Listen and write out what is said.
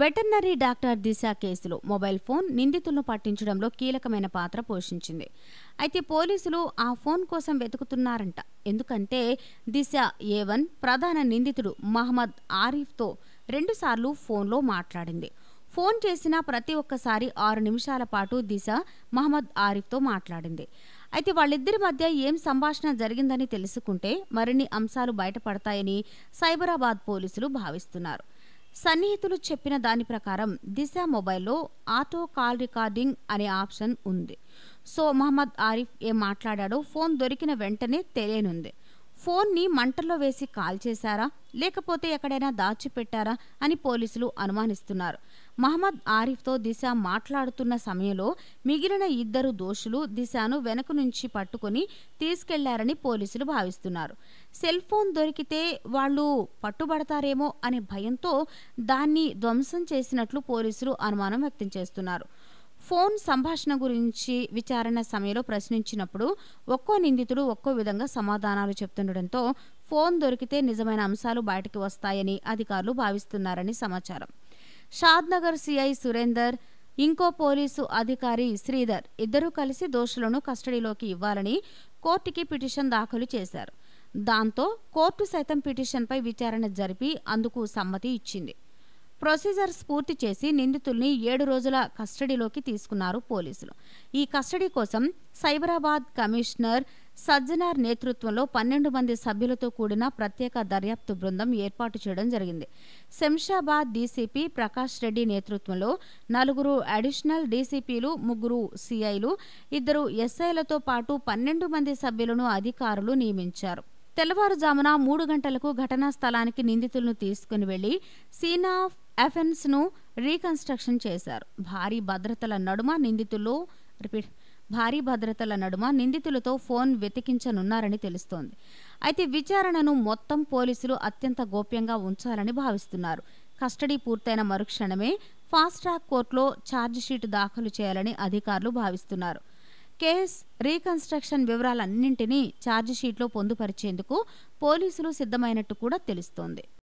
veterinary doctor దిశ కేసులో mobile phone నిందితులను పట్టించడంలో కీలకమైన పాత్ర పోషించింది అయితే పోలీసులు ఆ ఫోన్ కోసం వెతుకుతున్నారంట ఎందుకంటే దిశ ఏ వన్ ప్రధాన నిందితుడు మహమ్మద్ ఆరిఫ్తో రెండుసార్లు ఫోన్లో మాట్లాడింది ఫోన్ చేసిన ప్రతి ఒక్కసారి ఆరు నిమిషాల పాటు దిశ మహమ్మద్ ఆరిఫ్తో మాట్లాడింది అయితే వాళ్ళిద్దరి మధ్య ఏం సంభాషణ జరిగిందని తెలుసుకుంటే మరిన్ని అంశాలు బయటపడతాయని సైబరాబాద్ పోలీసులు భావిస్తున్నారు సన్నిహితులు చెప్పిన దాని ప్రకారం దిశ మొబైల్లో ఆటో కాల్ రికార్డింగ్ అనే ఆప్షన్ ఉంది సో మహమ్మద్ ఆరిఫ్ ఏం మాట్లాడాడో ఫోన్ దొరికిన వెంటనే తెలియనుంది ఫోన్ని మంటల్లో వేసి కాల్ చేశారా లేకపోతే ఎక్కడైనా దాచిపెట్టారా అని పోలీసులు అనుమానిస్తున్నారు మహమ్మద్ ఆరిఫ్తో దిశ మాట్లాడుతున్న సమయంలో మిగిలిన ఇద్దరు దోషులు దిశను వెనక నుంచి పట్టుకుని తీసుకెళ్లారని పోలీసులు భావిస్తున్నారు సెల్ ఫోన్ దొరికితే వాళ్ళు పట్టుబడతారేమో అనే భయంతో దాన్ని ధ్వంసం చేసినట్లు పోలీసులు అనుమానం వ్యక్తం చేస్తున్నారు ఫోన్ సంభాషణ గురించి విచారణ సమయంలో ప్రశ్నించినప్పుడు ఒక్కో నిందితుడు ఒక్కో విధంగా సమాధానాలు చెప్తుండటంతో ఫోన్ దొరికితే నిజమైన అంశాలు బయటకు వస్తాయని అధికారులు భావిస్తున్నారని సమాచారం షాద్నగర్ సిఐ సురేందర్ ఇంకో పోలీసు అధికారి శ్రీధర్ ఇద్దరూ కలిసి దోషులను కస్టడీలోకి ఇవ్వాలని కోర్టుకి పిటిషన్ దాఖలు చేశారు దాంతో కోర్టు సైతం పిటిషన్పై విచారణ జరిపి అందుకు సమ్మతి ఇచ్చింది ప్రొసీజర్స్ పూర్తి చేసి నిందితుల్ని ఏడు రోజుల కస్టడీలోకి తీసుకున్నారు పోలీసులు ఈ కస్టడీ కోసం సైబరాబాద్ కమిషనర్ సజ్జనార్ నేతృత్వంలో పన్నెండు మంది సభ్యులతో కూడిన ప్రత్యేక దర్యాప్తు బృందం ఏర్పాటు చేయడం జరిగింది శంషాబాద్ డీసీపీ ప్రకాష్ రెడ్డి నేతృత్వంలో నలుగురు అడిషనల్ డీసీపీలు ముగ్గురు సిఐలు ఇద్దరు ఎస్ఐలతో పాటు పన్నెండు మంది సభ్యులను అధికారులు నియమించారు తెల్లవారుజామున మూడు గంటలకు ఘటనా స్థలానికి నిందితులను తీసుకుని వెళ్లి సీన్ ఆఫ్ ఎఫెన్స్ ను రీకన్స్ట్రక్షన్ చేశారు భారీ భద్రతల నడుమ నిందితుల్లో రిపీట్ భారీ భద్రతల నడుమ నిందితులతో ఫోన్ వెతికించనున్నారని తెలుస్తోంది అయితే విచారణను మొత్తం పోలీసులు అత్యంత గోప్యంగా ఉంచాలని భావిస్తున్నారు కస్టడీ పూర్తయిన మరుక్షణమే ఫాస్ట్ ట్రాక్ కోర్టులో ఛార్జిషీట్ దాఖలు చేయాలని అధికారులు భావిస్తున్నారు కేస్ రీకన్స్ట్రక్షన్ వివరాలన్నింటినీ ఛార్జిషీట్లో పొందుపరిచేందుకు పోలీసులు సిద్ధమైనట్టు కూడా తెలుస్తోంది